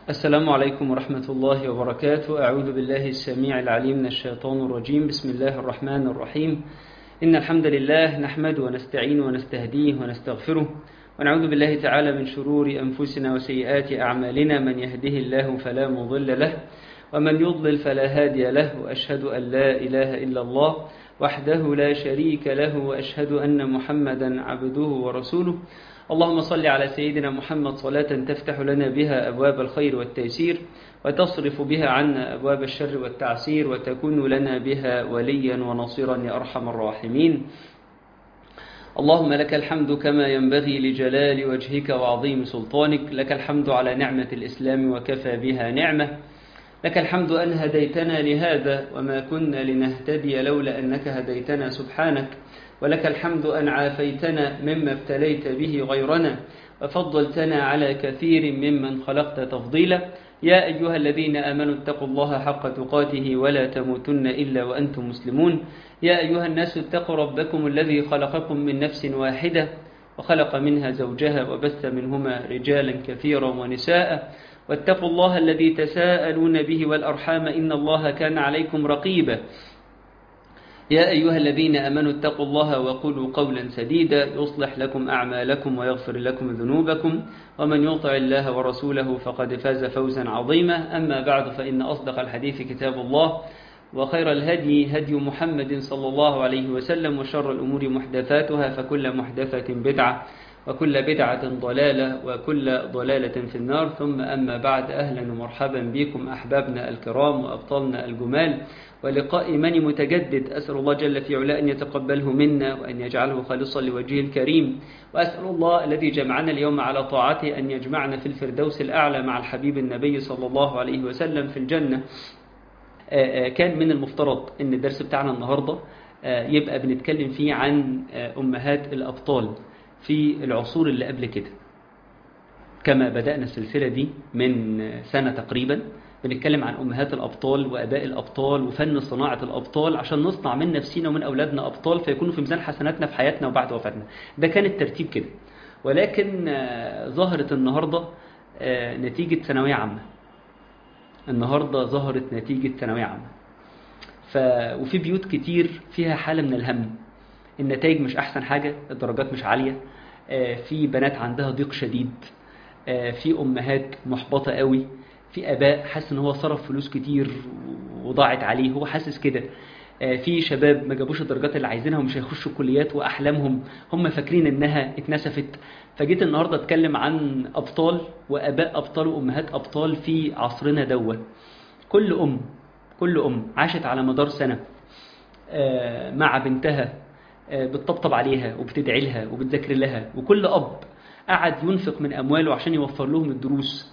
السلام عليكم ورحمة الله وبركاته أعوذ بالله السميع العليم من الشيطان الرجيم بسم الله الرحمن الرحيم إن الحمد لله نحمد ونستعين ونستهديه ونستغفره ونعوذ بالله تعالى من شرور أنفسنا وسيئات أعمالنا من يهده الله فلا مضل له ومن يضلل فلا هادي له وأشهد أن لا إله إلا الله وحده لا شريك له وأشهد أن محمدا عبده ورسوله اللهم صل على سيدنا محمد صلاة تفتح لنا بها أبواب الخير والتيسير وتصرف بها عنا أبواب الشر والتعسير وتكون لنا بها وليا ونصيرا يا أرحم الراحمين اللهم لك الحمد كما ينبغي لجلال وجهك وعظيم سلطانك لك الحمد على نعمة الإسلام وكفى بها نعمة لك الحمد أن هديتنا لهذا وما كنا لنهتدي لولا أنك هديتنا سبحانك ولك الحمد أن عافيتنا مما ابتليت به غيرنا وفضلتنا على كثير ممن خلقت تفضيلا يا أيها الذين آمنوا اتقوا الله حق تقاته ولا تموتن إلا وأنتم مسلمون يا أيها الناس اتقوا ربكم الذي خلقكم من نفس واحدة وخلق منها زوجها وبث منهما رجالا كثيرا ونساء واتقوا الله الذي تساءلون به والأرحام إن الله كان عليكم رقيبا يا أيها الذين أمنوا اتقوا الله وقولوا قولا سديدا يصلح لكم أعمالكم ويغفر لكم ذنوبكم ومن يطع الله ورسوله فقد فاز فوزا عظيما أما بعد فإن أصدق الحديث كتاب الله وخير الهدي هدي محمد صلى الله عليه وسلم وشر الأمور محدثاتها فكل محدثة بدعة وكل بدعة ضلالة وكل ضلالة في النار ثم أما بعد أهلا ومرحبا بكم أحبابنا الكرام وأبطالنا الجمال ولقاء إيماني متجدد أسأل الله جل في علاء أن يتقبله منا وأن يجعله خالصا لوجهه الكريم وأسأل الله الذي جمعنا اليوم على طاعته أن يجمعنا في الفردوس الأعلى مع الحبيب النبي صلى الله عليه وسلم في الجنة كان من المفترض أن الدرس بتاعنا النهاردة يبقى بنتكلم فيه عن أمهات الأبطال في العصور اللي قبل كده كما بدأنا السلسلة دي من سنة تقريبا بنتكلم عن أمهات الأبطال وأباء الأبطال وفن صناعة الأبطال عشان نصنع من نفسنا ومن أولادنا أبطال فيكونوا في ميزان حسناتنا في حياتنا وبعد وفاتنا ده كان الترتيب كده ولكن ظهرت النهاردة نتيجة ثانوية عامة النهاردة ظهرت نتيجة ثانوية عامة ف... وفي بيوت كتير فيها حالة من الهم النتائج مش أحسن حاجة الدرجات مش عالية في بنات عندها ضيق شديد في أمهات محبطة قوي في اباء حاسس ان هو صرف فلوس كتير وضاعت عليه هو حاسس كده في شباب ما جابوش الدرجات اللي عايزينها ومش هيخشوا الكليات واحلامهم هم فاكرين انها اتنسفت فجيت النهارده اتكلم عن ابطال واباء ابطال وامهات ابطال في عصرنا دوت كل ام كل ام عاشت على مدار سنه مع بنتها بتطبطب عليها وبتدعي لها وبتذاكر لها وكل اب قعد ينفق من امواله عشان يوفر لهم الدروس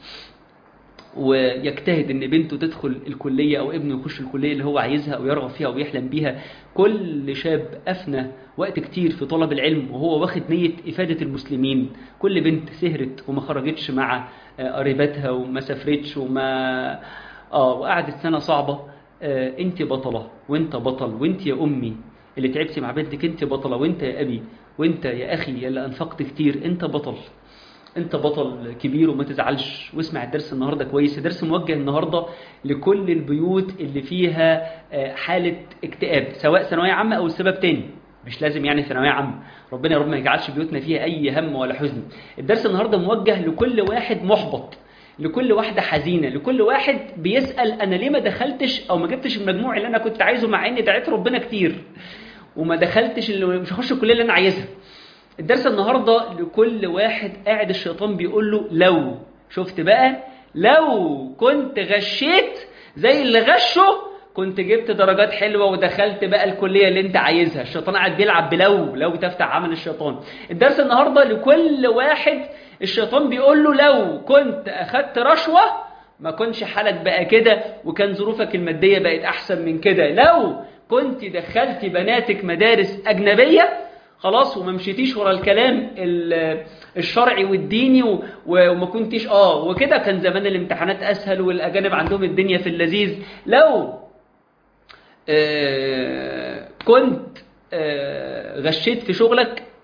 ويجتهد ان بنته تدخل الكليه او ابنه يخش الكليه اللي هو عايزها او يرغب فيها او يحلم بيها كل شاب افنى وقت كتير في طلب العلم وهو واخد نيه افاده المسلمين كل بنت سهرت وما خرجتش مع قريباتها وما سافرتش وما اه وقعدت سنه صعبه آه انت بطله وانت بطل وانت يا امي اللي تعبتي مع بنتك انت بطله وانت يا ابي وانت يا اخي اللي انفقت كتير انت بطل انت بطل كبير وما تزعلش واسمع الدرس النهارده كويس الدرس موجه النهارده لكل البيوت اللي فيها حاله اكتئاب سواء ثانويه عامه او سبب تاني مش لازم يعني ثانويه عامه ربنا يا رب ما يجعلش بيوتنا فيها اي هم ولا حزن الدرس النهارده موجه لكل واحد محبط لكل واحده حزينه لكل واحد بيسال انا ليه ما دخلتش او ما جبتش المجموع اللي انا كنت عايزه مع اني دعيت ربنا كتير وما دخلتش اللي مش هخش الكليه اللي انا عايزها الدرس النهاردة لكل واحد قاعد الشيطان بيقول له لو شفت بقى لو كنت غشيت زي اللي غشه كنت جبت درجات حلوة ودخلت بقى الكلية اللي انت عايزها الشيطان قاعد بيلعب بلو لو تفتح عمل الشيطان الدرس النهاردة لكل واحد الشيطان بيقول له لو كنت أخدت رشوة ما كنش حالك بقى كده وكان ظروفك المادية بقت أحسن من كده لو كنت دخلت بناتك مدارس أجنبية خلاص وما مشيتيش ورا الكلام الشرعي والديني وما كنتيش اه وكده كان زمان الامتحانات اسهل والاجانب عندهم الدنيا في اللذيذ لو آه كنت آه غشيت في شغلك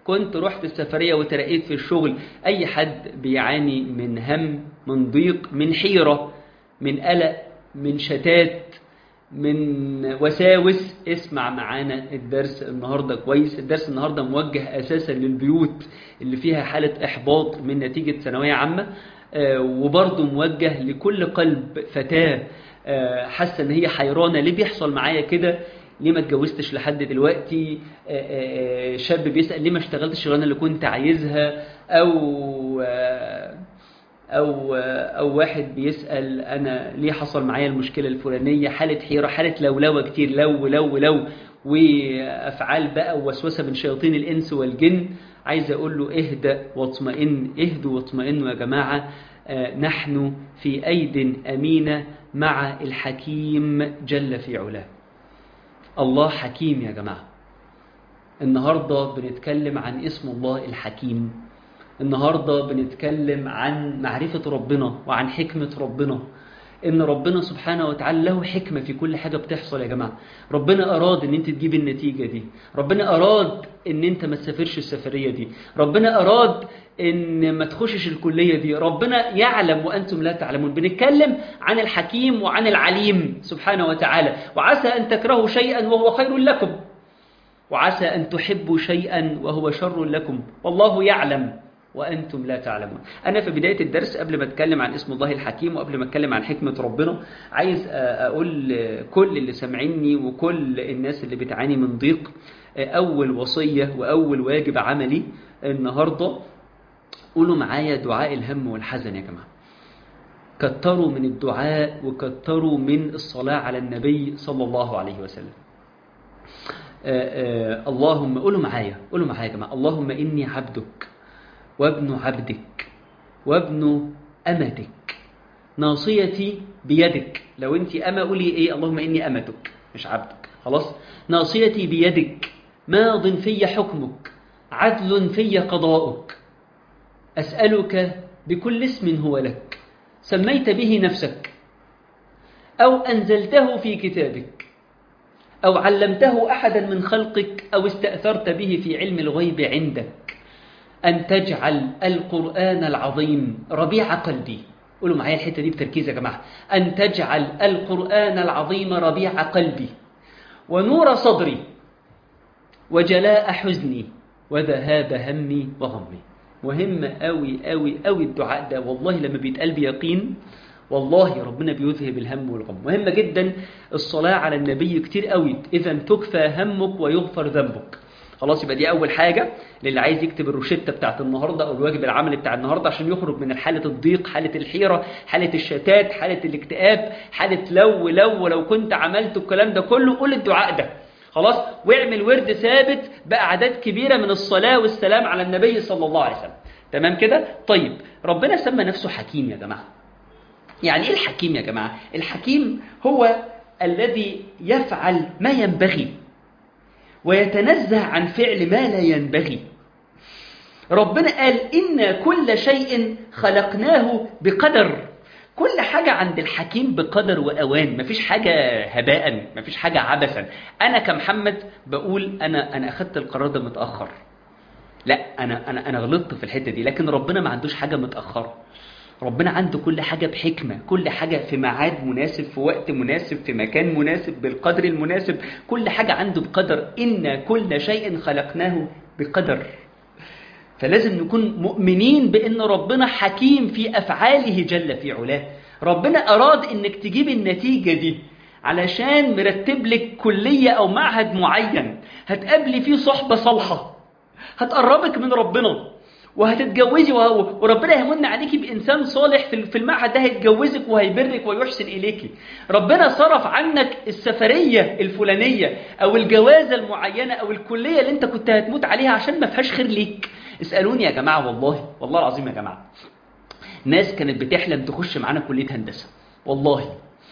كنت رحت السفرية وترقيت في الشغل أي حد بيعاني من هم من ضيق من حيرة من قلق من شتات من وساوس اسمع معانا الدرس النهاردة كويس الدرس النهاردة موجه أساسا للبيوت اللي فيها حالة إحباط من نتيجة ثانوية عامة آه، وبرضه موجه لكل قلب فتاة آه، حاسة ان هي حيرانة ليه بيحصل معايا كده ليه ما اتجوزتش لحد دلوقتي آه، آه، آه، شاب بيسأل ليه ما اشتغلتش الشغلانه اللي كنت عايزها او آه، او او واحد بيسال انا ليه حصل معايا المشكله الفلانيه حاله حيره حاله لولوه كتير لو لو لو وافعال بقى ووسوسه من شياطين الانس والجن عايز اقول له اهدأ واطمئن اهدوا واطمئنوا يا جماعه آه، نحن في ايد امينه مع الحكيم جل في علاه الله حكيم يا جماعه النهارده بنتكلم عن اسم الله الحكيم النهارده بنتكلم عن معرفة ربنا وعن حكمة ربنا ان ربنا سبحانه وتعالى له حكمة في كل حاجة بتحصل يا جماعة ربنا اراد ان انت تجيب النتيجة دي ربنا اراد ان انت ما تسافرش السفرية دي ربنا اراد ان ما تخشش الكلية دي ربنا يعلم وانتم لا تعلمون بنتكلم عن الحكيم وعن العليم سبحانه وتعالى وعسى ان تكرهوا شيئا وهو خير لكم وعسى أن تحبوا شيئا وهو شر لكم والله يعلم وأنتم لا تعلمون أنا في بداية الدرس قبل ما أتكلم عن اسم الله الحكيم وقبل ما أتكلم عن حكمة ربنا عايز أقول كل اللي سامعيني وكل الناس اللي بتعاني من ضيق أول وصية وأول واجب عملي النهاردة قولوا معايا دعاء الهم والحزن يا جماعة كتروا من الدعاء وكتروا من الصلاة على النبي صلى الله عليه وسلم آه آه اللهم قولوا معايا قولوا معايا يا جماعه اللهم اني عبدك وابن عبدك وابن امتك ناصيتي بيدك لو انت اما قولي ايه اللهم اني امتك مش عبدك خلاص ناصيتي بيدك ماض في حكمك عدل في قضاؤك اسالك بكل اسم هو لك سميت به نفسك او انزلته في كتابك أو علمته أحدا من خلقك أو استأثرت به في علم الغيب عندك أن تجعل القرآن العظيم ربيع قلبي قولوا معايا الحتة دي بتركيز يا جماعة أن تجعل القرآن العظيم ربيع قلبي ونور صدري وجلاء حزني وذهاب همي وغمي مهم قوي قوي قوي الدعاء ده والله لما بيتقال بيقين والله ربنا بيذهب الهم والغم مهمة جدا الصلاة على النبي كتير قوي إذا تكفى همك ويغفر ذنبك خلاص يبقى دي أول حاجة للي عايز يكتب الروشتة بتاعت النهاردة أو الواجب العملي بتاع النهاردة عشان يخرج من حالة الضيق حالة الحيرة حالة الشتات حالة الاكتئاب حالة لو لو ولو كنت عملت الكلام ده كله قول الدعاء ده خلاص واعمل ورد ثابت بأعداد كبيرة من الصلاة والسلام على النبي صلى الله عليه وسلم تمام كده طيب ربنا سمى نفسه حكيم يا جماعه يعني ايه الحكيم يا جماعة الحكيم هو الذي يفعل ما ينبغي ويتنزه عن فعل ما لا ينبغي ربنا قال إن كل شيء خلقناه بقدر كل حاجة عند الحكيم بقدر وأوان مفيش حاجة هباء مفيش حاجة عبثا أنا كمحمد بقول أنا أنا أخدت القرار ده متأخر لا أنا أنا أنا غلطت في الحتة دي لكن ربنا ما عندوش حاجة متأخرة ربنا عنده كل حاجة بحكمة كل حاجة في ميعاد مناسب في وقت مناسب في مكان مناسب بالقدر المناسب كل حاجة عنده بقدر إن كل شيء خلقناه بقدر فلازم نكون مؤمنين بأن ربنا حكيم في أفعاله جل في علاه ربنا أراد أنك تجيب النتيجة دي علشان مرتب لك كلية أو معهد معين هتقابلي فيه صحبة صالحة هتقربك من ربنا وهتتجوزي وربنا يمن عليكي بإنسان صالح في المعهد ده هيتجوزك وهيبرك ويحسن إليكي ربنا صرف عنك السفرية الفلانية أو الجوازة المعينة أو الكلية اللي أنت كنت هتموت عليها عشان ما فيهاش خير ليك اسألوني يا جماعة والله والله العظيم يا جماعة ناس كانت بتحلم تخش معانا كلية هندسة والله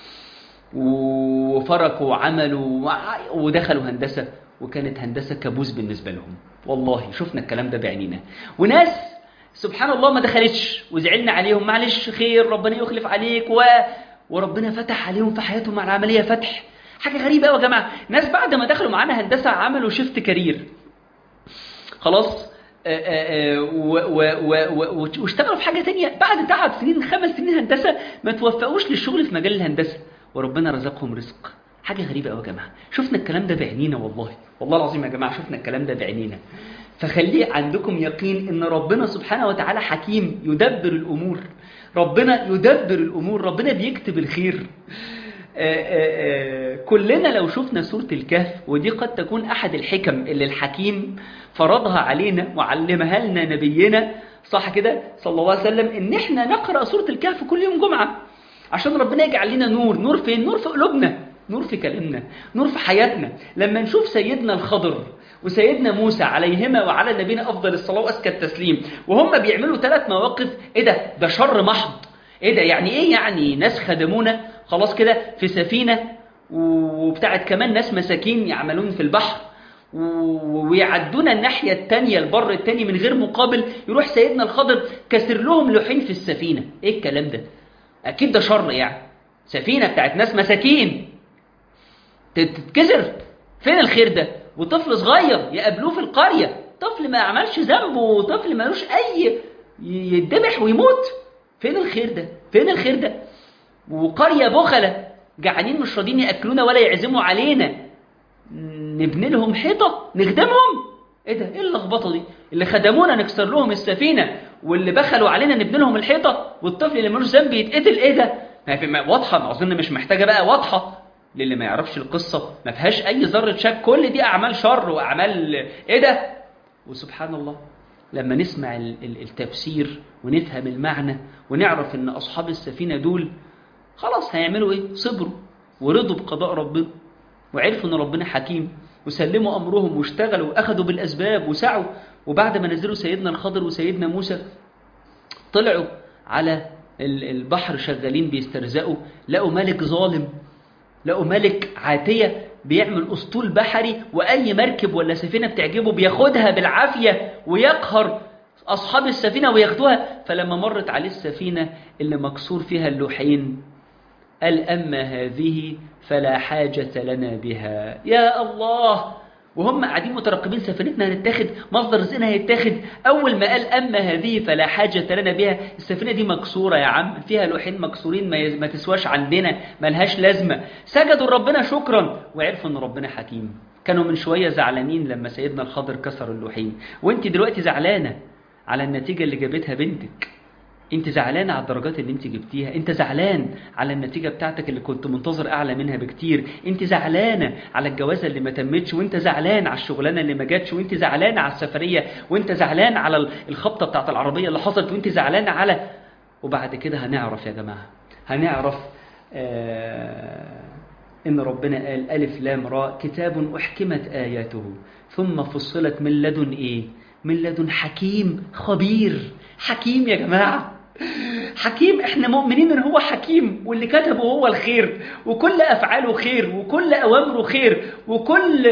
وفرقوا وعملوا ودخلوا هندسة وكانت هندسة كابوس بالنسبة لهم والله شفنا الكلام ده بعينينا وناس سبحان الله ما دخلتش وزعلنا عليهم معلش خير ربنا يخلف عليك و... وربنا فتح عليهم في حياتهم مع العملية فتح حاجة غريبة قوي يا جماعة ناس بعد ما دخلوا معانا هندسة عملوا شيفت كارير خلاص واشتغلوا في حاجة تانية بعد تعب سنين خمس سنين هندسة ما توفقوش للشغل في مجال الهندسة وربنا رزقهم رزق حاجة غريبة قوي يا جماعة شفنا الكلام ده بعينينا والله والله العظيم يا جماعة شفنا الكلام ده بعينينا فخليه عندكم يقين ان ربنا سبحانه وتعالى حكيم يدبر الامور ربنا يدبر الامور ربنا بيكتب الخير آآ آآ كلنا لو شفنا سورة الكهف ودي قد تكون أحد الحكم اللي الحكيم فرضها علينا وعلمها لنا نبينا صح كده صلى الله عليه وسلم إن إحنا نقرأ سورة الكهف كل يوم جمعة عشان ربنا يجعل لنا نور نور فين؟ نور في قلوبنا نور في كلامنا نور في حياتنا لما نشوف سيدنا الخضر وسيدنا موسى عليهما وعلى نبينا أفضل الصلاة وأزكى التسليم وهم بيعملوا ثلاث مواقف إيه ده؟ ده شر محض إيه ده؟ يعني إيه يعني ناس خدمونا خلاص كده في سفينة وبتاعت كمان ناس مساكين يعملون في البحر ويعدونا الناحية التانية البر التاني من غير مقابل يروح سيدنا الخضر كسر لهم لوحين في السفينة ايه الكلام ده اكيد ده شر يعني سفينة بتاعت ناس مساكين تتكسر فين الخير ده وطفل صغير يقابلوه في القرية طفل ما عملش ذنب وطفل مالوش اي يتذبح ويموت فين الخير ده فين الخير ده وقرية بخلة جعانين مش راضيين ياكلونا ولا يعزموا علينا نبني لهم حيطه نخدمهم ايه ده ايه اللخبطه دي اللي خدمونا نكسر لهم السفينه واللي بخلوا علينا نبني لهم الحيطه والطفل اللي ملوش ذنب يتقتل ايه ده ما في واضحه اظن مش محتاجه بقى واضحه للي ما يعرفش القصه ما فيهاش اي ذره شك كل دي اعمال شر واعمال ايه ده وسبحان الله لما نسمع التفسير ونفهم المعنى ونعرف ان اصحاب السفينه دول خلاص هيعملوا ايه صبروا ورضوا بقضاء ربنا وعرفوا ان ربنا حكيم وسلموا امرهم واشتغلوا واخذوا بالاسباب وسعوا وبعد ما نزلوا سيدنا الخضر وسيدنا موسى طلعوا على البحر شغالين بيسترزقوا لقوا ملك ظالم لقوا ملك عاتية بيعمل اسطول بحري واي مركب ولا سفينه بتعجبه بياخدها بالعافيه ويقهر اصحاب السفينه وياخدوها فلما مرت عليه السفينه اللي مكسور فيها اللوحين قال أما هذه فلا حاجة لنا بها يا الله وهم قاعدين مترقبين سفينتنا هنتاخد مصدر رزقنا هيتاخد أول ما قال أما هذه فلا حاجة لنا بها السفينة دي مكسورة يا عم فيها لوحين مكسورين ما, ما تسواش عندنا ملهاش لازمة سجدوا لربنا شكرا وعرفوا أن ربنا حكيم كانوا من شوية زعلانين لما سيدنا الخضر كسر اللوحين وانت دلوقتي زعلانة على النتيجة اللي جابتها بنتك انت زعلان على الدرجات اللي انت جبتيها انت زعلان على النتيجة بتاعتك اللي كنت منتظر اعلى منها بكتير انت زعلانة على الجوازة اللي ما تمتش وانت زعلان على الشغلانة اللي ما جاتش وانت زعلان على السفرية وانت زعلان على الخبطة بتاعت العربية اللي حصلت وانت زعلان على وبعد كده هنعرف يا جماعة هنعرف آه ان ربنا قال الف لام راء كتاب احكمت اياته ثم فصلت من لدن ايه من لدن حكيم خبير حكيم يا جماعه حكيم احنا مؤمنين ان هو حكيم واللي كتبه هو الخير وكل افعاله خير وكل اوامره خير وكل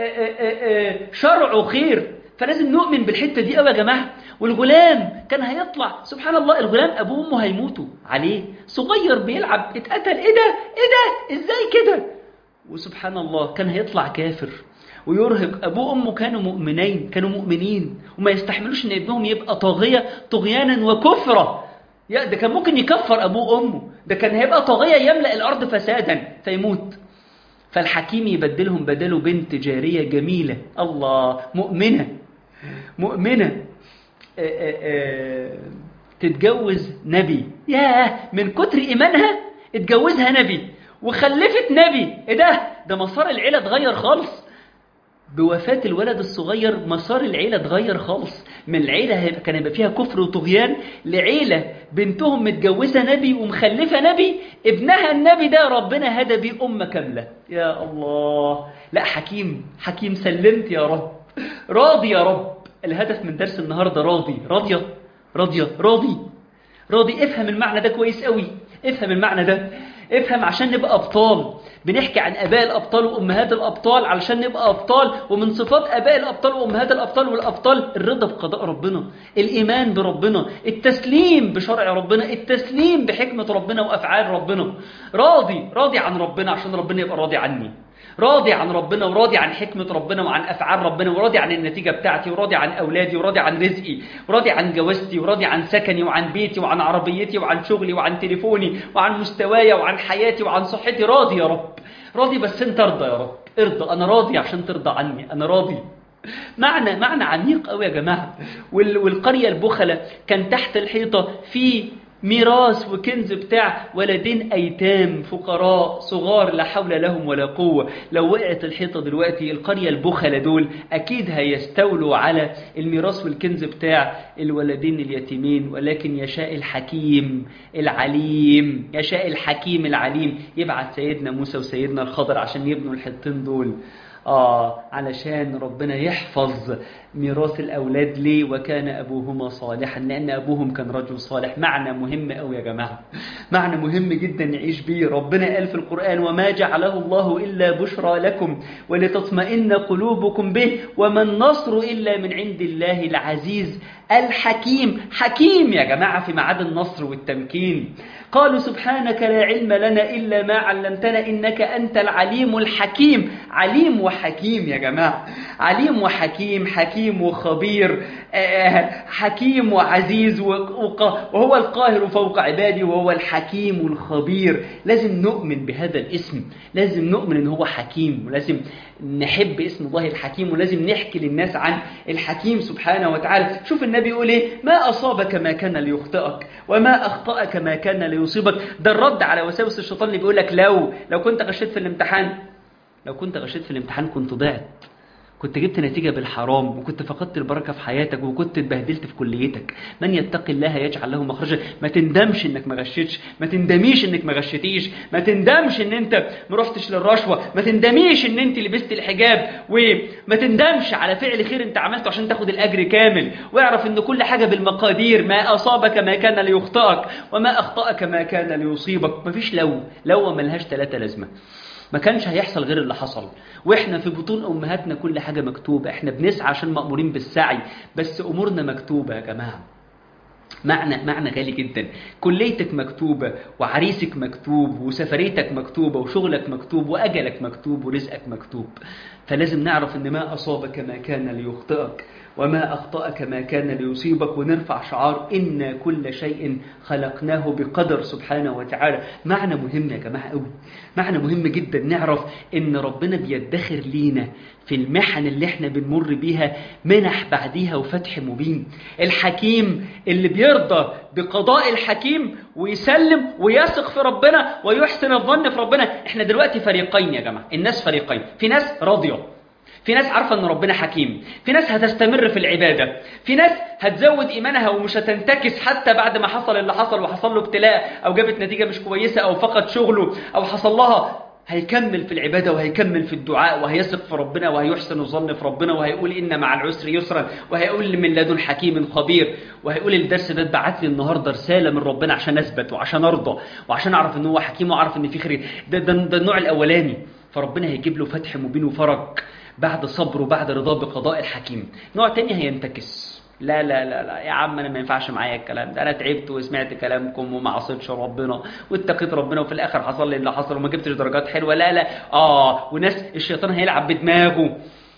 شرعه خير فلازم نؤمن بالحته دي قوي يا جماعه والغلام كان هيطلع سبحان الله الغلام ابوه وامه هيموتوا عليه صغير بيلعب اتقتل ايه ده ايه ده ازاي كده وسبحان الله كان هيطلع كافر ويرهق ابوه وامه كانوا مؤمنين كانوا مؤمنين وما يستحملوش ان ابنهم يبقى طاغيه طغيانا وكفرا يا ده كان ممكن يكفر ابوه وامه ده كان هيبقى طاغيه يملا الارض فسادا فيموت فالحكيم يبدلهم بداله بنت جاريه جميله الله مؤمنه مؤمنه آآ آآ تتجوز نبي ياه من كتر ايمانها اتجوزها نبي وخلفت نبي ايه ده ده مسار العيله اتغير خالص بوفاة الولد الصغير مسار العيلة اتغير خالص من العيلة كان يبقى فيها كفر وطغيان لعيلة بنتهم متجوزة نبي ومخلفة نبي ابنها النبي ده ربنا هدى بيه أمة كاملة يا الله لا حكيم حكيم سلمت يا رب راضي يا رب الهدف من درس النهاردة راضي راضية راضية راضي راضي افهم المعنى ده كويس قوي افهم المعنى ده افهم عشان نبقى أبطال بنحكي عن أباء الأبطال وأمهات الأبطال علشان نبقى أبطال ومن صفات أباء الأبطال وأمهات الأبطال والأبطال الرضا بقضاء ربنا الإيمان بربنا التسليم بشرع ربنا التسليم بحكمة ربنا وأفعال ربنا راضي راضي عن ربنا عشان ربنا يبقى راضي عني راضي عن ربنا وراضي عن حكمة ربنا وعن أفعال ربنا وراضي عن النتيجة بتاعتي وراضي عن أولادي وراضي عن رزقي وراضي عن جوازتي وراضي عن سكني وعن بيتي وعن عربيتي وعن شغلي وعن تليفوني وعن مستواي وعن حياتي وعن صحتي راضي يا رب راضي بس انت ارضى يا رب ارضى انا راضي عشان ترضى عني انا راضي معنى معنى عميق قوي يا جماعه والقريه البخله كان تحت الحيطه في ميراث وكنز بتاع ولدين ايتام فقراء صغار لا حول لهم ولا قوه لو وقعت الحيطه دلوقتي القريه البخله دول اكيد هيستولوا على الميراث والكنز بتاع الولدين اليتيمين ولكن يشاء الحكيم العليم يشاء الحكيم العليم يبعث سيدنا موسى وسيدنا الخضر عشان يبنوا الحيطتين دول آه علشان ربنا يحفظ ميراث الأولاد ليه وكان أبوهما صالحا لأن أبوهم كان رجل صالح معنى مهم أوي يا جماعة معنى مهم جدا نعيش بيه ربنا قال في القرآن وما جعله الله إلا بشرى لكم ولتطمئن قلوبكم به وما النصر إلا من عند الله العزيز الحكيم حكيم يا جماعة في معاد النصر والتمكين قالوا سبحانك لا علم لنا إلا ما علمتنا إنك أنت العليم الحكيم عليم وحكيم يا جماعة عليم وحكيم حكيم وخبير حكيم وعزيز وهو القاهر فوق عباده وهو الحكيم الخبير لازم نؤمن بهذا الاسم لازم نؤمن ان هو حكيم ولازم نحب اسم الله الحكيم ولازم نحكي للناس عن الحكيم سبحانه وتعالى شوف النبي يقول ايه ما اصابك ما كان ليخطئك وما اخطاك ما كان ليصيبك ده الرد على وساوس الشيطان اللي بيقول لك لو لو كنت غشيت في الامتحان لو كنت غشيت في الامتحان كنت ضعت كنت جبت نتيجة بالحرام وكنت فقدت البركة في حياتك وكنت اتبهدلت في كليتك من يتقي الله يجعل له مخرجا ما تندمش انك ما غشيتش ما تندميش انك ما غشيتيش ما تندمش ان انت ما رحتش للرشوة ما تندميش ان انت لبست الحجاب وما تندمش على فعل خير انت عملته عشان تاخد الاجر كامل واعرف ان كل حاجة بالمقادير ما اصابك ما كان ليخطئك وما اخطأك ما كان ليصيبك مفيش لو لو ملهاش ثلاثة لازمة ما كانش هيحصل غير اللي حصل واحنا في بطون امهاتنا كل حاجه مكتوبه احنا بنسعى عشان مامورين بالسعي بس امورنا مكتوبه يا جماعه معنى معنى غالي جدا كليتك مكتوبة وعريسك مكتوب وسفريتك مكتوبة وشغلك مكتوب وأجلك مكتوب ورزقك مكتوب فلازم نعرف ان ما أصابك ما كان ليخطئك وما أخطأك ما كان ليصيبك ونرفع شعار إن كل شيء خلقناه بقدر سبحانه وتعالى معنى مهم يا جماعة قوي معنى مهم جدا نعرف إن ربنا بيدخر لينا في المحن اللي احنا بنمر بيها منح بعديها وفتح مبين الحكيم اللي بيرضى بقضاء الحكيم ويسلم ويثق في ربنا ويحسن الظن في ربنا احنا دلوقتي فريقين يا جماعة الناس فريقين في ناس راضية في ناس عارفة ان ربنا حكيم في ناس هتستمر في العبادة في ناس هتزود ايمانها ومش هتنتكس حتى بعد ما حصل اللي حصل وحصل له ابتلاء او جابت نتيجة مش كويسة او فقد شغله او حصل لها هيكمل في العبادة وهيكمل في الدعاء وهيثق في ربنا وهيحسن الظن في ربنا وهيقول إن مع العسر يسرا وهيقول من لدن حكيم خبير وهيقول الدرس ده اتبعت لي النهاردة رسالة من ربنا عشان أثبت وعشان أرضى وعشان أعرف إن هو حكيم وأعرف إن في خير ده, ده, ده النوع الأولاني فربنا هيجيب له فتح مبين وفرج بعد صبر وبعد رضا بقضاء الحكيم نوع تاني هينتكس لا لا لا لا يا عم انا ما ينفعش معايا الكلام ده انا تعبت وسمعت كلامكم وما عصيتش ربنا واتقيت ربنا وفي الاخر حصل لي اللي حصل وما جبتش درجات حلوه لا لا اه وناس الشيطان هيلعب بدماغه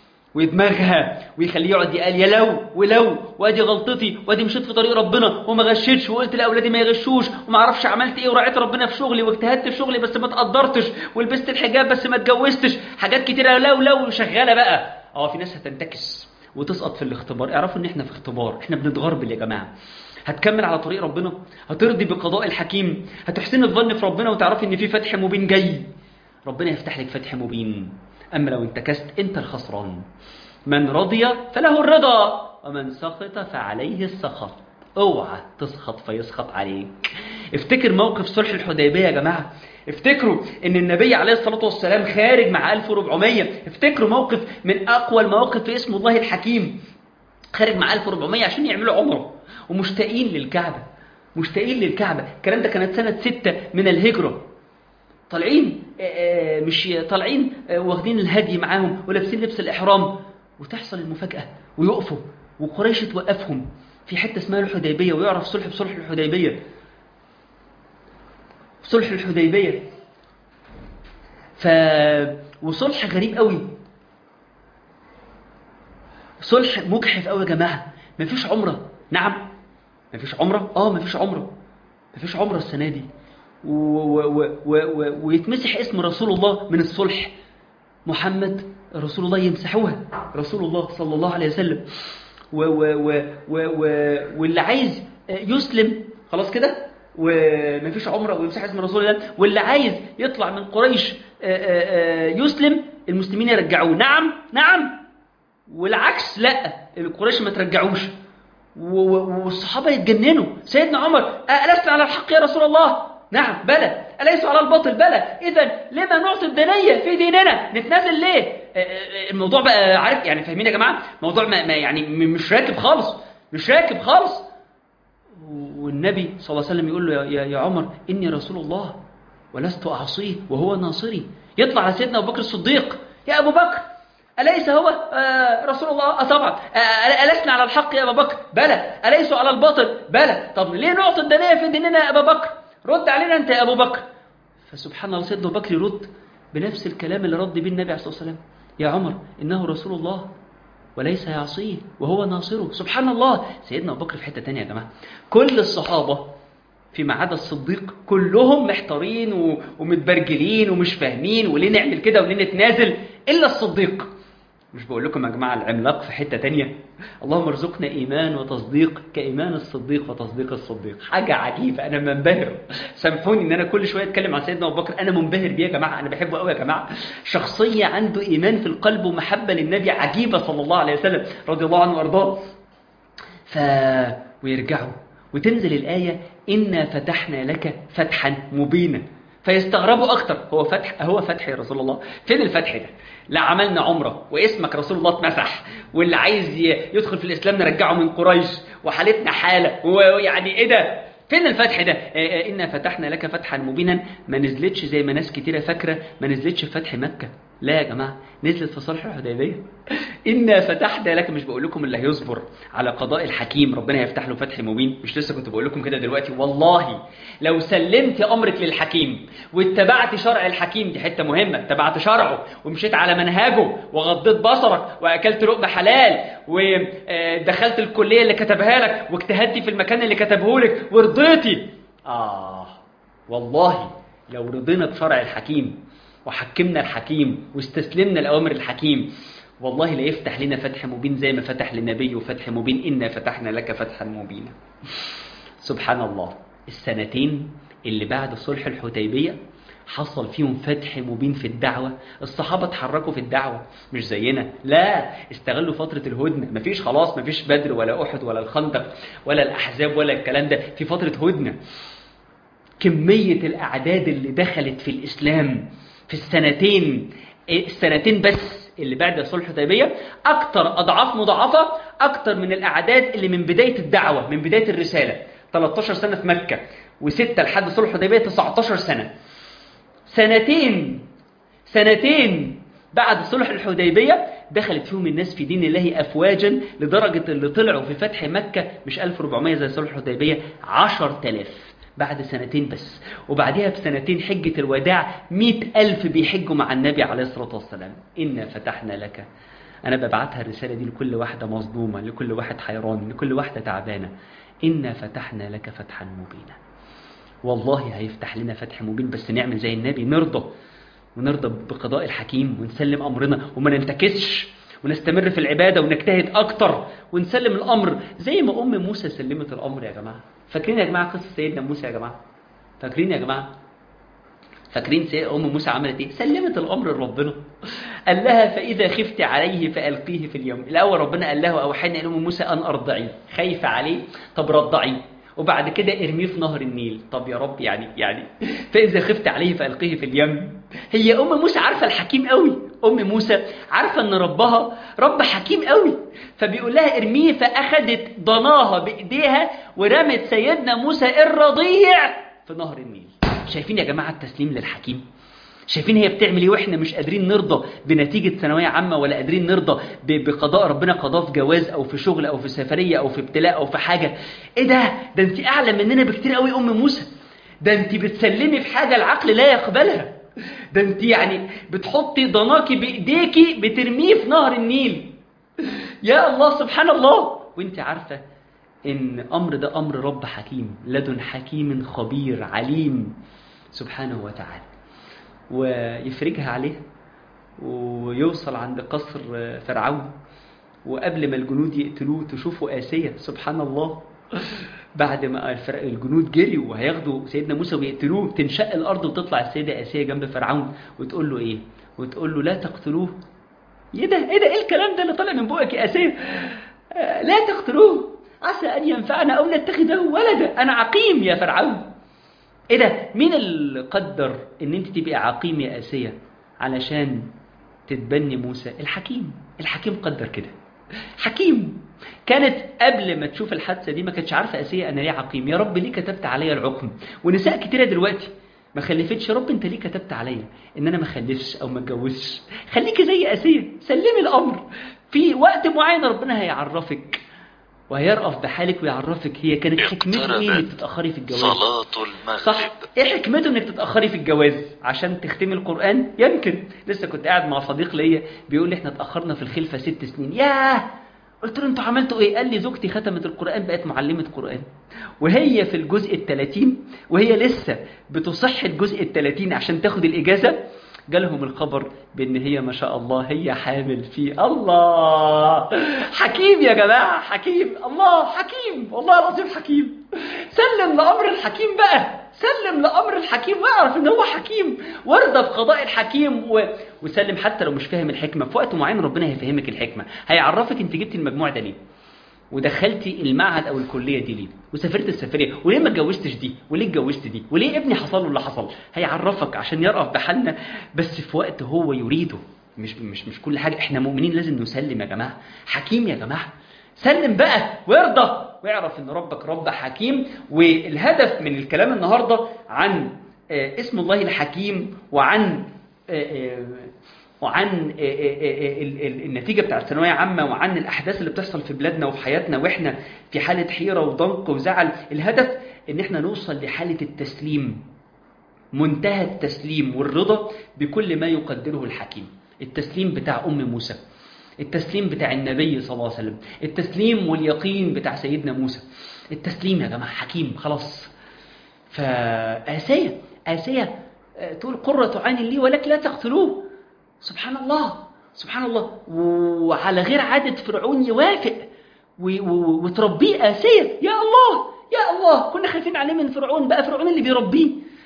ودماغها ويخليه يقعد يقال يا لو ولو وادي غلطتي وادي مشيت في طريق ربنا وما غشيتش وقلت لاولادي ما يغشوش وما اعرفش عملت ايه وراعيت ربنا في شغلي واجتهدت في شغلي بس ما تقدرتش ولبست الحجاب بس ما اتجوزتش حاجات كتيره لو لو شغاله بقى اه في ناس هتنتكس وتسقط في الاختبار اعرفوا ان احنا في اختبار احنا بنتغربل يا جماعه هتكمل على طريق ربنا هترضي بقضاء الحكيم هتحسن الظن في ربنا وتعرفي ان في فتح مبين جاي ربنا يفتح لك فتح مبين اما لو انتكست انت الخسران من رضي فله الرضا ومن سخط فعليه السخط اوعى تسخط فيسخط عليك افتكر موقف صلح الحديبيه يا جماعه افتكروا ان النبي عليه الصلاة والسلام خارج مع 1400 افتكروا موقف من اقوى المواقف في اسم الله الحكيم خارج مع 1400 عشان يعملوا عمره ومشتاقين للكعبة مشتاقين للكعبة الكلام ده كانت سنة 6 من الهجرة طالعين مش طالعين واخدين الهدي معاهم ولابسين لبس الإحرام وتحصل المفاجأة ويقفوا وقريش توقفهم في حتة اسمها الحديبية ويعرف صلح بصلح الحديبية صلح الحديبية ف وصلح غريب قوي صلح مجحف قوي يا جماعه مفيش عمره نعم مفيش عمره اه مفيش عمره مفيش عمره السنه دي و... و... و... و... ويتمسح اسم رسول الله من الصلح محمد رسول الله يمسحوها رسول الله صلى الله عليه وسلم و و و و و واللي عايز يسلم خلاص كده ومفيش عمره ويمسح اسم رسول الله واللي عايز يطلع من قريش يسلم المسلمين يرجعوه نعم نعم والعكس لا القريش ما ترجعوش والصحابه يتجننوا سيدنا عمر ألست على الحق يا رسول الله نعم بلى أليس على الباطل بلى إذا لما نعطي الدنية في ديننا نتنازل ليه الموضوع بقى عارف يعني فاهمين يا جماعة موضوع ما يعني مش راكب خالص مش راكب خالص والنبي صلى الله عليه وسلم يقول له يا, يا عمر إني رسول الله ولست أعصيه وهو ناصري يطلع على سيدنا أبو بكر الصديق يا أبو بكر أليس هو آه رسول الله آه طبعا آه ألسنا على الحق يا أبا بكر بلى أليسوا على الباطل بلى طب ليه نعطي الدنيا في ديننا يا أبا بكر رد علينا أنت يا أبو بكر فسبحان الله سيدنا أبو بكر يرد بنفس الكلام اللي رد به النبي عليه الصلاة والسلام يا عمر إنه رسول الله وليس يعصيه وهو ناصره سبحان الله سيدنا أبو بكر في حتة تانية يا جماعة كل الصحابة فيما عدا الصديق كلهم محتارين ومتبرجلين ومش فاهمين وليه نعمل كده وليه نتنازل إلا الصديق مش بقول لكم يا جماعة العملاق في حتة تانية اللهم ارزقنا إيمان وتصديق كإيمان الصديق وتصديق الصديق حاجة عجيبة أنا منبهر سامحوني إن أنا كل شوية أتكلم عن سيدنا أبو بكر أنا منبهر بيه يا جماعة أنا بحبه قوي يا جماعة شخصية عنده إيمان في القلب ومحبة للنبي عجيبة صلى الله عليه وسلم رضي الله عنه وأرضاه ف ويرجعوا وتنزل الآية إنا فتحنا لك فتحا مبينا فيستغربوا أكتر هو فتح هو فتح يا رسول الله فين الفتح ده لا عملنا عمرة واسمك رسول الله اتمسح واللي عايز يدخل في الإسلام نرجعه من قريش وحالتنا حالة ويعني إيه ده فين الفتح ده إنا فتحنا لك فتحا مبينا ما نزلتش زي ما ناس كتيرة فاكرة ما نزلتش في فتح مكة لا يا جماعة نزلت في صلح الحديبية إنا فتحنا لك مش بقول لكم اللي هيصبر على قضاء الحكيم ربنا يفتح له فتح مبين مش لسه كنت بقول لكم كده دلوقتي والله لو سلمت أمرك للحكيم واتبعت شرع الحكيم دي حتة مهمة اتبعت شرعه ومشيت على منهجه وغضيت بصرك وأكلت لقمة حلال ودخلت الكلية اللي كتبها لك واجتهدتي في المكان اللي كتبه لك ورضيتي آه والله لو رضينا بشرع الحكيم وحكمنا الحكيم واستسلمنا لأوامر الحكيم والله لا يفتح لنا فتح مبين زي ما فتح للنبي فتح مبين إنا فتحنا لك فتحا مبينا سبحان الله السنتين اللي بعد صلح الحديبية حصل فيهم فتح مبين في الدعوة الصحابة اتحركوا في الدعوة مش زينا لا استغلوا فترة الهدنة مفيش خلاص مفيش بدر ولا أحد ولا الخندق ولا الأحزاب ولا الكلام ده في فترة هدنة كمية الأعداد اللي دخلت في الإسلام في السنتين السنتين بس اللي بعد صلح الحديبيه اكتر اضعاف مضاعفه اكتر من الاعداد اللي من بدايه الدعوه من بدايه الرساله 13 سنه في مكه وستة لحد صلح الحديبيه 19 سنه سنتين سنتين بعد صلح الحديبيه دخلت فيهم الناس في دين الله افواجا لدرجه اللي طلعوا في فتح مكه مش 1400 زي صلح الحديبيه 10000 بعد سنتين بس وبعدها بسنتين حجة الوداع مئة ألف بيحجوا مع النبي عليه الصلاة والسلام إنا فتحنا لك أنا ببعتها الرسالة دي لكل واحدة مصدومة لكل واحد حيران لكل واحدة تعبانة إنا فتحنا لك فتحا مبينا والله هيفتح لنا فتح مبين بس نعمل زي النبي نرضى ونرضى بقضاء الحكيم ونسلم أمرنا وما ننتكسش ونستمر في العبادة ونجتهد أكتر ونسلم الأمر زي ما أم موسى سلمت الأمر يا جماعة فاكرين يا جماعة قصة سيدنا موسى يا جماعة فاكرين يا جماعة فاكرين سي أم موسى عملت إيه سلمت الأمر لربنا قال لها فإذا خفت عليه فألقيه في اليوم الأول ربنا قال له أوحينا إلى أم موسى أن أرضعيه خايفة عليه طب رضعيه وبعد كده ارميه في نهر النيل طب يا رب يعني يعني فإذا خفت عليه فألقيه في اليم هي أم موسى عارفة الحكيم قوي أم موسى عارفة أن ربها رب حكيم قوي فبيقول لها ارميه فأخدت ضناها بإيديها ورمت سيدنا موسى الرضيع في نهر النيل شايفين يا جماعة التسليم للحكيم شايفين هي بتعمل ايه واحنا مش قادرين نرضى بنتيجة ثانوية عامة ولا قادرين نرضى بقضاء ربنا قضاه في جواز او في شغل او في سفرية او في ابتلاء او في حاجة ايه ده ده انت اعلى مننا بكتير قوي ام موسى ده انت بتسلمي في حاجة العقل لا يقبلها ده انت يعني بتحطي ضناكي بايديكي بترميه في نهر النيل يا الله سبحان الله وانت عارفه ان امر ده امر رب حكيم لدن حكيم خبير عليم سبحانه وتعالى ويفرجها عليه ويوصل عند قصر فرعون وقبل ما الجنود يقتلوه تشوفوا آسية سبحان الله بعد ما الجنود جريوا وهياخدوا سيدنا موسى ويقتلوه تنشق الأرض وتطلع السيدة آسية جنب فرعون وتقول له إيه وتقول له لا تقتلوه ايه ده ايه ده ايه الكلام ده اللي طالع من بقك يا آسية آه لا تقتلوه عسى أن ينفعنا أو نتخذه ولدا أنا عقيم يا فرعون ايه ده مين اللي قدر ان انت تبقي عقيم يا آسية علشان تتبني موسى الحكيم الحكيم قدر كده حكيم كانت قبل ما تشوف الحادثة دي ما كانتش عارفة أسية أنا ليه عقيم يا رب ليه كتبت عليا العقم ونساء كتيرة دلوقتي ما خلفتش يا رب انت ليه كتبت عليا ان انا ما خلفش او ما اتجوزش خليكي زي اسيه سلمي الامر في وقت معين ربنا هيعرفك وهيرأف بحالك ويعرفك هي كانت حكمته ايه انك تتأخري في الجواز صلاة المغرب صح ايه حكمته انك تتأخري في الجواز عشان تختمي القرآن يمكن لسه كنت قاعد مع صديق ليا بيقول لي احنا اتأخرنا في الخلفة ست سنين ياه قلت له انتوا عملتوا ايه قال لي زوجتي ختمت القرآن بقت معلمة قرآن وهي في الجزء الثلاثين وهي لسه بتصح الجزء الثلاثين عشان تاخد الإجازة جالهم الخبر بان هي ما شاء الله هي حامل في الله حكيم يا جماعة حكيم الله حكيم والله العظيم حكيم سلم لأمر الحكيم بقى سلم لأمر الحكيم واعرف ان هو حكيم وارضى بقضاء الحكيم و... وسلم حتى لو مش فاهم الحكمة في وقت معين ربنا هيفهمك الحكمة هيعرفك انت جبت المجموع ده ليه ودخلتي المعهد او الكليه دي ليه وسافرت السفريه وليه ما اتجوزتش دي وليه اتجوزت دي وليه ابني حصل له اللي حصل هيعرفك عشان يرأف بحالنا بس في وقت هو يريده مش مش مش كل حاجه احنا مؤمنين لازم نسلم يا جماعه حكيم يا جماعه سلم بقى وارضى واعرف ان ربك رب حكيم والهدف من الكلام النهارده عن اسم الله الحكيم وعن وعن النتيجة بتاعت الثانوية عامة وعن الأحداث اللي بتحصل في بلادنا وفي حياتنا وإحنا في حالة حيرة وضنك وزعل الهدف إن إحنا نوصل لحالة التسليم منتهى التسليم والرضا بكل ما يقدره الحكيم التسليم بتاع أم موسى التسليم بتاع النبي صلى الله عليه وسلم التسليم واليقين بتاع سيدنا موسى التسليم يا جماعة حكيم خلاص فآسية آسية تقول قرة عين لي ولك لا تقتلوه سبحان الله سبحان الله وعلى غير عادة فرعون يوافق وتربيه آسية يا الله يا الله كنا خايفين عليه من فرعون بقى فرعون اللي بيربيه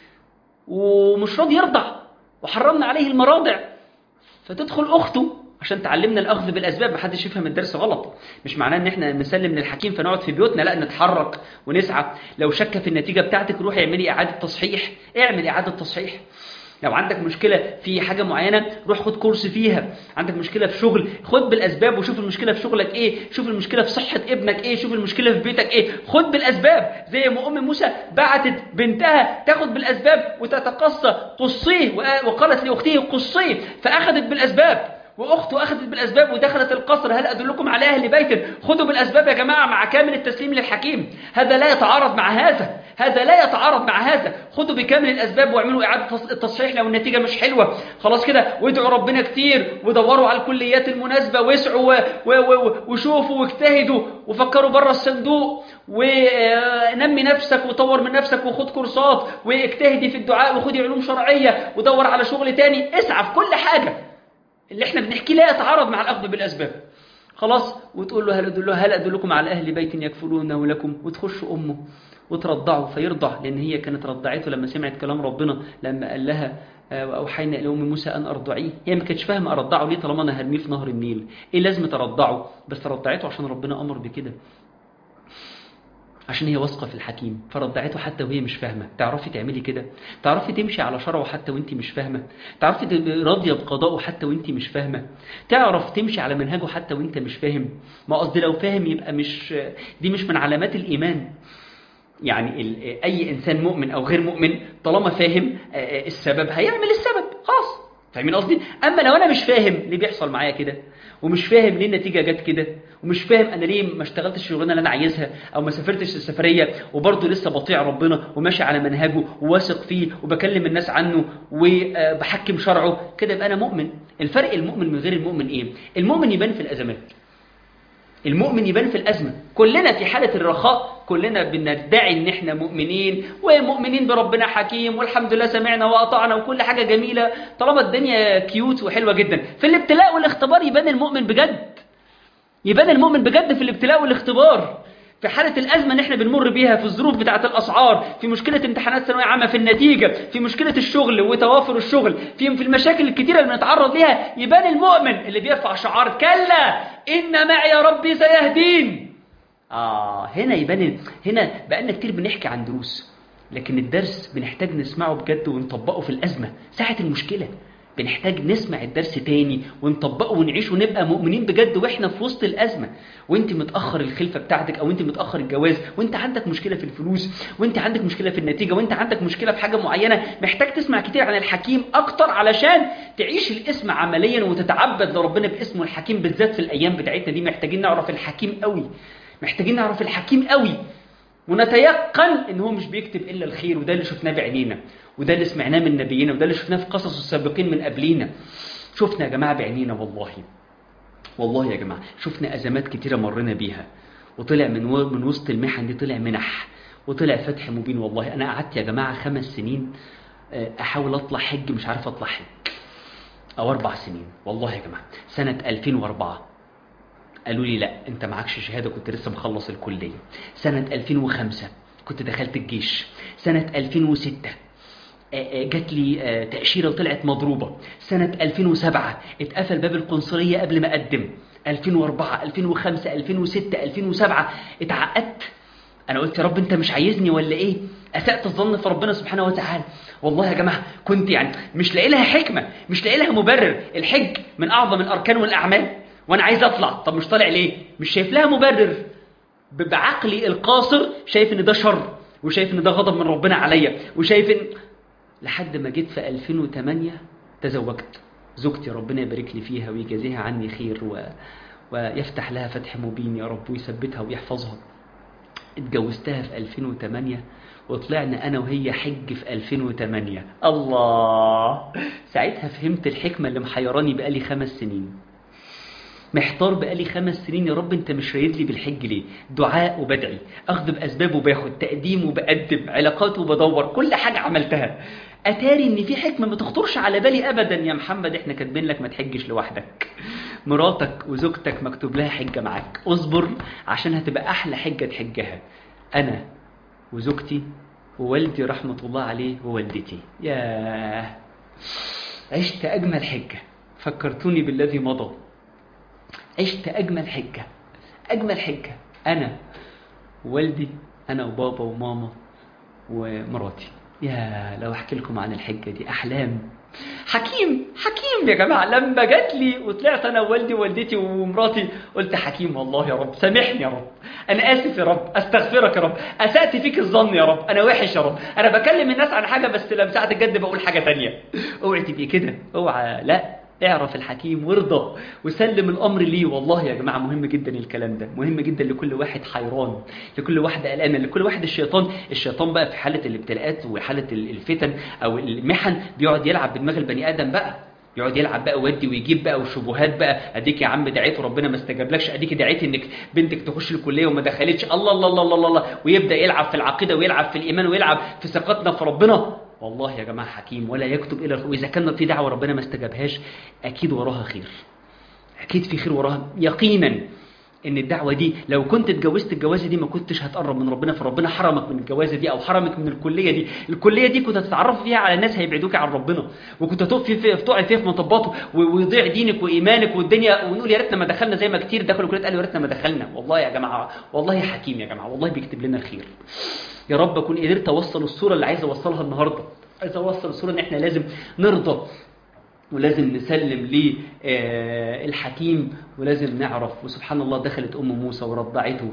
ومش راضي يرضع وحرمنا عليه المراضع فتدخل أخته عشان تعلمنا الأخذ بالأسباب محدش يفهم الدرس غلط مش معناه ان احنا نسلم للحكيم فنقعد في بيوتنا لا نتحرك ونسعى لو شك في النتيجة بتاعتك روحي اعملي إعادة تصحيح اعمل إعادة تصحيح لو عندك مشكلة في حاجة معينة روح خد كورس فيها عندك مشكلة في شغل خد بالأسباب وشوف المشكلة في شغلك إيه شوف المشكلة في صحة ابنك إيه شوف المشكلة في بيتك إيه خد بالأسباب زي ما أم موسى بعتت بنتها تاخد بالأسباب وتتقصى قصيه وقالت لأخته قصيه فأخذت بالأسباب واخته اخذت بالاسباب ودخلت القصر هل ادلكم على اهل بيت خذوا بالاسباب يا جماعه مع كامل التسليم للحكيم هذا لا يتعارض مع هذا هذا لا يتعارض مع هذا خذوا بكامل الاسباب واعملوا اعاده التصحيح لو النتيجه مش حلوه خلاص كده وادعوا ربنا كتير ودوروا على الكليات المناسبه واسعوا وشوفوا واجتهدوا وفكروا بره الصندوق ونمي نفسك وطور من نفسك وخد كورسات واجتهدي في الدعاء وخدي علوم شرعيه ودور على شغل تاني اسعى في كل حاجه اللي احنا بنحكي لا يتعارض مع الأخذ بالأسباب خلاص وتقول له هل أدل هل أدلكم على أهل بيت يكفلونه لكم وتخش أمه وترضعه فيرضع لأن هي كانت رضعته لما سمعت كلام ربنا لما قال لها وأوحينا إلى أم موسى أن أرضعيه هي ما كانتش فاهمة أرضعه ليه طالما أنا هرميه في نهر النيل إيه لازمة أرضعه بس رضعته عشان ربنا أمر بكده عشان هي واثقه في الحكيم فرضعته حتى وهي مش فاهمه تعرفي تعملي كده تعرفي تمشي على شرعه حتى وانت مش فاهمه تعرفي تبقي راضيه بقضائه حتى وانت مش فاهمه تعرف تمشي على منهجه حتى وانت مش فاهم ما قصدي لو فاهم يبقى مش دي مش من علامات الايمان يعني اي انسان مؤمن او غير مؤمن طالما فاهم السبب هيعمل السبب خلاص فاهمين قصدي اما لو انا مش فاهم ليه بيحصل معايا كده ومش فاهم ليه النتيجه جت كده ومش فاهم انا ليه ما اشتغلتش الشغلانه اللي انا عايزها او ما سافرتش السفريه وبرضه لسه بطيع ربنا وماشي على منهجه وواثق فيه وبكلم الناس عنه وبحكم شرعه كده يبقى انا مؤمن الفرق المؤمن من غير المؤمن ايه المؤمن يبان في الازمات المؤمن يبان في الأزمة كلنا في حالة الرخاء كلنا بندعي ان احنا مؤمنين ومؤمنين بربنا حكيم والحمد لله سمعنا وأطعنا وكل حاجة جميلة طالما الدنيا كيوت وحلوة جدا في الابتلاء والاختبار يبان المؤمن بجد يبان المؤمن بجد في الابتلاء والاختبار في حالة الأزمة اللي احنا بنمر بيها في الظروف بتاعة الأسعار في مشكلة امتحانات ثانوية عامة في النتيجة في مشكلة الشغل وتوافر الشغل في في المشاكل الكتيرة اللي بنتعرض ليها يبان المؤمن اللي بيرفع شعار كلا إن معي ربي سيهدين آه هنا يبان هنا بقالنا كتير بنحكي عن دروس لكن الدرس بنحتاج نسمعه بجد ونطبقه في الأزمة ساعة المشكلة بنحتاج نسمع الدرس تاني ونطبقه ونعيشه ونبقى مؤمنين بجد واحنا في وسط الازمه وانت متاخر الخلفه بتاعتك او انت متاخر الجواز وانت عندك مشكله في الفلوس وانت عندك مشكله في النتيجه وانت عندك مشكله في حاجه معينه محتاج تسمع كتير عن الحكيم اكتر علشان تعيش الاسم عمليا وتتعبد لربنا باسمه الحكيم بالذات في الايام بتاعتنا دي محتاجين نعرف الحكيم قوي محتاجين نعرف الحكيم قوي ونتيقن ان هو مش بيكتب الا الخير وده اللي شفناه بعينينا وده اللي سمعناه من نبينا وده اللي شفناه في قصص السابقين من قبلينا شفنا يا جماعه بعينينا والله والله يا جماعه شفنا ازمات كتيره مرينا بيها وطلع من و... من وسط المحن دي طلع منح وطلع فتح مبين والله انا قعدت يا جماعه خمس سنين احاول اطلع حج مش عارف اطلع حج او اربع سنين والله يا جماعه سنه 2004 قالوا لي لا انت معكش شهاده كنت لسه مخلص الكليه سنه 2005 كنت دخلت الجيش سنه 2006 جات لي تأشيرة وطلعت مضروبة سنة 2007 اتقفل باب القنصلية قبل ما أقدم 2004 2005 2006 2007 اتعقدت أنا قلت يا رب أنت مش عايزني ولا إيه أسأت الظن في ربنا سبحانه وتعالى والله يا جماعة كنت يعني مش لاقي لها حكمة مش لاقي لها مبرر الحج من أعظم الأركان والأعمال وأنا عايز أطلع طب مش طالع ليه مش شايف لها مبرر بعقلي القاصر شايف إن ده شر وشايف إن ده غضب من ربنا عليا وشايف إن لحد ما جيت في 2008 تزوجت زوجتي ربنا يبارك لي فيها ويجازيها عني خير و... ويفتح لها فتح مبين يا رب ويثبتها ويحفظها اتجوزتها في 2008 وطلعنا أنا وهي حج في 2008 الله ساعتها فهمت الحكمة اللي محيراني بقالي خمس سنين محتار بقالي خمس سنين يا رب انت مش رايد لي بالحج ليه دعاء وبدعي اخذ باسباب وباخد تقديم وبقدم علاقات وبدور كل حاجه عملتها اتاري ان في حكمه ما تخطرش على بالي ابدا يا محمد احنا كاتبين لك ما تحجش لوحدك مراتك وزوجتك مكتوب لها حجه معاك اصبر عشان هتبقى احلى حجه تحجها انا وزوجتي ووالدي رحمه الله عليه ووالدتي ياه عشت اجمل حجه فكرتوني بالذي مضى عشت أجمل حجة أجمل حجة أنا ووالدي أنا وبابا وماما ومراتي يا لو أحكي لكم عن الحجة دي أحلام حكيم حكيم يا جماعة لما جات لي وطلعت أنا ووالدي ووالدتي ومراتي قلت حكيم والله يا رب سامحني يا رب أنا آسف يا رب أستغفرك يا رب أسأت فيك الظن يا رب أنا وحش يا رب أنا بكلم الناس عن حاجة بس لما ساعة الجد بقول حاجة تانية اوعي تبقي كده اوعى لا اعرف الحكيم وارضى وسلم الامر ليه والله يا جماعه مهم جدا الكلام ده مهم جدا لكل واحد حيران لكل واحد قلقان لكل واحد الشيطان الشيطان بقى في حاله الابتلاءات وحاله الفتن او المحن بيقعد يلعب بدماغ البني ادم بقى يقعد يلعب بقى ودي ويجيب بقى وشبهات بقى اديك يا عم دعيت وربنا ما استجابلكش اديك دعيت انك بنتك تخش الكليه وما دخلتش الله الله الله الله الله ويبدا يلعب في العقيده ويلعب في الايمان ويلعب في ثقتنا في ربنا والله يا جماعة حكيم ولا يكتب إلى الخير وإذا كان في دعوة ربنا ما استجابهاش أكيد وراها خير أكيد في خير وراها يقينا إن الدعوة دي لو كنت اتجوزت الجوازة دي ما كنتش هتقرب من ربنا فربنا حرمك من الجوازة دي أو حرمك من الكلية دي الكلية دي كنت هتتعرف فيها على ناس هيبعدوك عن ربنا وكنت هتقفي في تقعي فيها في مطباته ويضيع دينك وإيمانك والدنيا ونقول يا ريتنا ما دخلنا زي ما كتير دخلوا كلية قالوا يا ريتنا ما دخلنا والله يا جماعة والله حكيم يا جماعة والله بيكتب لنا الخير يا رب أكون قدرت أوصل الصورة اللي عايز أوصلها النهاردة عايز اوصل الصوره ان احنا لازم نرضى ولازم نسلم للحكيم ولازم نعرف وسبحان الله دخلت ام موسى ورضعته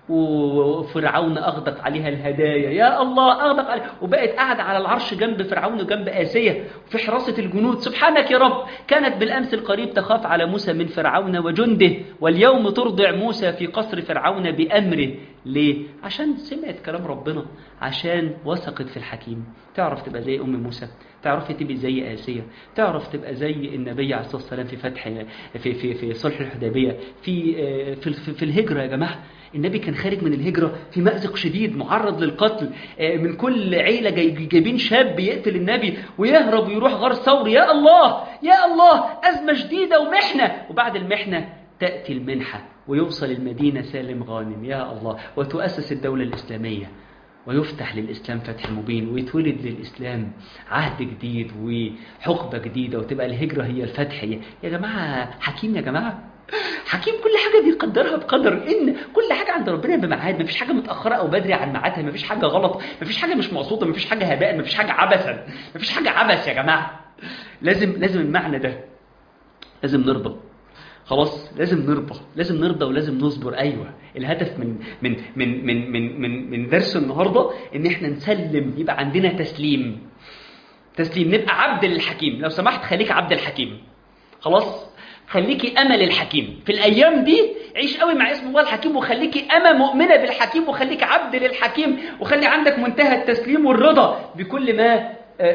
وفرعون أغدق عليها الهدايا يا الله أغدق عليها وبقت قاعدة على العرش جنب فرعون وجنب آسية في حراسة الجنود سبحانك يا رب كانت بالأمس القريب تخاف على موسى من فرعون وجنده واليوم ترضع موسى في قصر فرعون بأمره ليه؟ عشان سمعت كلام ربنا عشان وثقت في الحكيم تعرف تبقى زي أم موسى تعرف تبقى زي آسية تعرف تبقى زي النبي عليه الصلاة والسلام في فتح في في في صلح الحديبية في في في الهجرة يا جماعة النبي كان خارج من الهجرة في مأزق شديد معرض للقتل من كل عيلة جايبين شاب يقتل النبي ويهرب ويروح غار ثور يا الله يا الله أزمة شديدة ومحنة وبعد المحنة تأتي المنحة ويوصل المدينة سالم غانم يا الله وتؤسس الدولة الإسلامية ويفتح للإسلام فتح مبين ويتولد للإسلام عهد جديد وحقبة جديدة وتبقى الهجرة هي الفتح يا جماعة حكيم يا جماعة حكيم كل حاجة بيقدرها بقدر إن كل حاجة عند ربنا بميعاد مفيش حاجة متأخرة أو بدري عن ميعادها مفيش حاجة غلط مفيش حاجة مش مقصودة مفيش حاجة هباء مفيش حاجة عبثا مفيش حاجة عبث يا جماعة لازم لازم المعنى ده لازم نرضى خلاص لازم نرضى لازم نرضى ولازم نصبر ايوه الهدف من من من من من من, من درس النهارده ان احنا نسلم يبقى عندنا تسليم تسليم نبقى عبد للحكيم لو سمحت خليك عبد الحكيم خلاص خليكي امل الحكيم في الايام دي عيش قوي مع اسم الله الحكيم وخليكي اما مؤمنه بالحكيم وخليك عبد للحكيم وخلي عندك منتهى التسليم والرضا بكل ما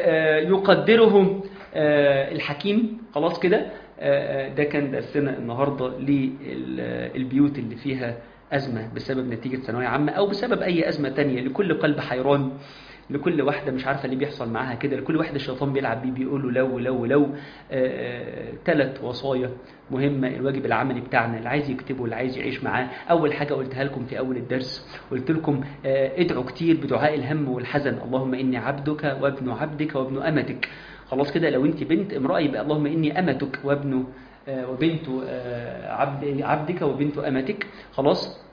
يقدره الحكيم خلاص كده ده كان درسنا النهاردة للبيوت اللي فيها أزمة بسبب نتيجة ثانوية عامة أو بسبب أي أزمة تانية لكل قلب حيران لكل واحدة مش عارفة ليه بيحصل معاها كده لكل واحدة الشيطان بيلعب بيه بيقول له لو لو لو ثلاث وصايا مهمة الواجب العملي بتاعنا اللي عايز يكتبه اللي عايز يعيش معاه أول حاجة قلتها لكم في أول الدرس قلت لكم ادعوا كتير بدعاء الهم والحزن اللهم إني عبدك وابن عبدك وابن أمتك خلاص كده لو انت بنت امرأة يبقى اللهم إني أمتك وابن وبنت عبد عبدك وبنت أمتك خلاص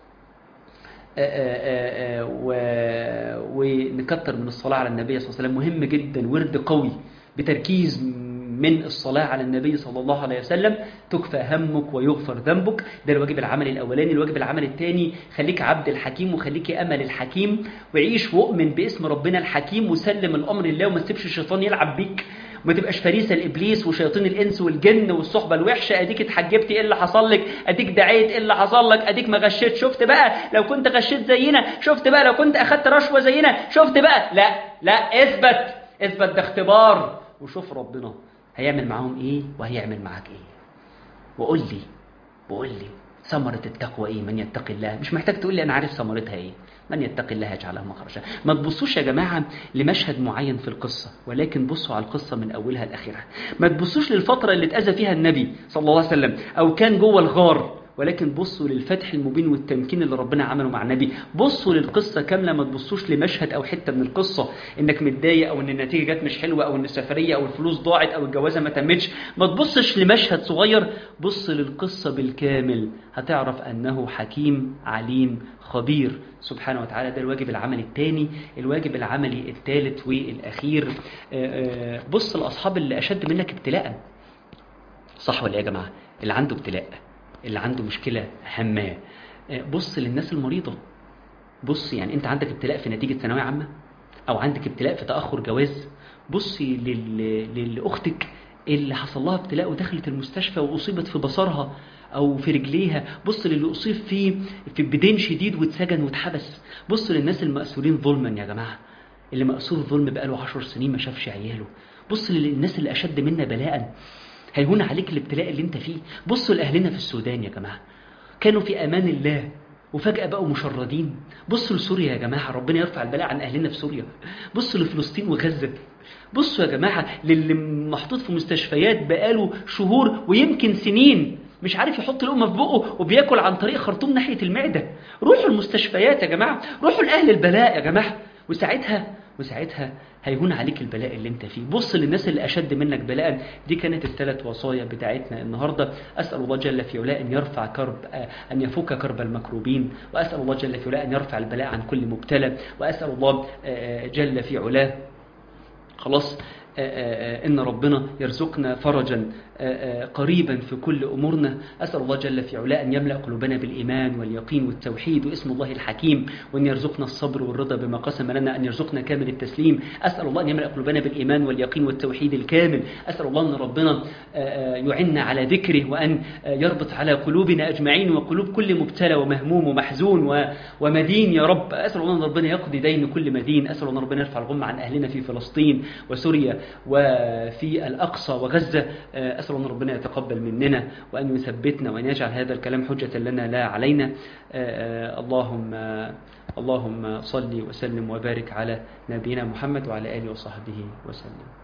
ونكتر من الصلاة على النبي صلى الله عليه وسلم مهم جدا ورد قوي بتركيز من الصلاة على النبي صلى الله عليه وسلم تكفى همك ويغفر ذنبك ده الواجب العملي الأولاني الواجب العملي الثاني خليك عبد الحكيم وخليك أمل الحكيم وعيش وأؤمن باسم ربنا الحكيم وسلم الأمر لله وما تسيبش الشيطان يلعب بيك وما تبقاش فريسة الإبليس وشياطين الإنس والجن والصحبة الوحشة أديك اتحجبتي إيه اللي حصل لك أديك دعيت إيه اللي حصل لك أديك ما غشيت شفت بقى لو كنت غشيت زينا شفت بقى لو كنت أخدت رشوة زينا شفت بقى لا لا اثبت اثبت ده اختبار وشوف ربنا هيعمل معاهم إيه وهيعمل معاك إيه وقول لي وقول لي ثمرة التقوى إيه من يتقي الله مش محتاج تقول لي أنا عارف ثمرتها إيه من يتقي الله يجعل له مخرجا ما تبصوش يا جماعة لمشهد معين في القصة ولكن بصوا على القصة من أولها لآخرها ما تبصوش للفترة اللي اتأذى فيها النبي صلى الله عليه وسلم أو كان جوه الغار ولكن بصوا للفتح المبين والتمكين اللي ربنا عمله مع النبي بصوا للقصة كاملة ما تبصوش لمشهد أو حتة من القصة إنك متضايق أو إن النتيجة جت مش حلوة أو إن السفرية أو الفلوس ضاعت أو الجوازة ما تمتش ما تبصش لمشهد صغير بص للقصة بالكامل هتعرف أنه حكيم عليم خبير سبحانه وتعالى ده الواجب العملي الثاني الواجب العملي الثالث والأخير بص لأصحاب اللي أشد منك ابتلاء صح ولا يا جماعة اللي عنده ابتلاء اللي عنده مشكلة هامة بص للناس المريضة بص يعني انت عندك ابتلاء في نتيجة ثانوية عامة او عندك ابتلاء في تأخر جواز بصي لل... لأختك اللي حصل لها ابتلاء ودخلت المستشفى وأصيبت في بصرها أو في رجليها بص للي أصيب فيه في بدين شديد واتسجن واتحبس بص للناس المأسورين ظلما يا جماعة اللي مأسور ظلم بقاله عشر سنين ما شافش عياله بص للناس اللي أشد منا بلاء هيهون عليك الابتلاء اللي انت فيه بصوا لأهلنا في السودان يا جماعة كانوا في أمان الله وفجأة بقوا مشردين بصوا لسوريا يا جماعة ربنا يرفع البلاء عن أهلنا في سوريا بصوا لفلسطين وغزة بصوا يا جماعة للي محطوط في مستشفيات بقاله شهور ويمكن سنين مش عارف يحط لقمه في بقه وبياكل عن طريق خرطوم ناحية المعدة روحوا المستشفيات يا جماعة روحوا لأهل البلاء يا جماعة وساعتها وساعتها هيهون عليك البلاء اللي انت فيه بص للناس اللي أشد منك بلاء دي كانت الثلاث وصايا بتاعتنا النهاردة أسأل الله جل في علاه أن يرفع كرب أن يفك كرب المكروبين وأسأل الله جل في علاه أن يرفع البلاء عن كل مبتلى وأسأل الله جل في علاه خلاص إن ربنا يرزقنا فرجا قريبا في كل أمورنا أسأل الله جل في علاه أن يملأ قلوبنا بالإيمان واليقين والتوحيد واسم الله الحكيم وأن يرزقنا الصبر والرضا بما قسم لنا أن يرزقنا كامل التسليم أسأل الله أن يملأ قلوبنا بالإيمان واليقين والتوحيد الكامل أسأل الله أن ربنا يعنا على ذكره وأن يربط على قلوبنا أجمعين وقلوب كل مبتلى ومهموم ومحزون ومدين يا رب أسأل الله أن ربنا يقضي دين كل مدين أسأل الله أن ربنا يرفع الغم عن أهلنا في فلسطين وسوريا وفي الأقصى وغزة أسأل الله أن ربنا يتقبل مننا وأن يثبتنا وأن يجعل هذا الكلام حجة لنا لا علينا اللهم اللهم صل وسلم وبارك على نبينا محمد وعلى آله وصحبه وسلم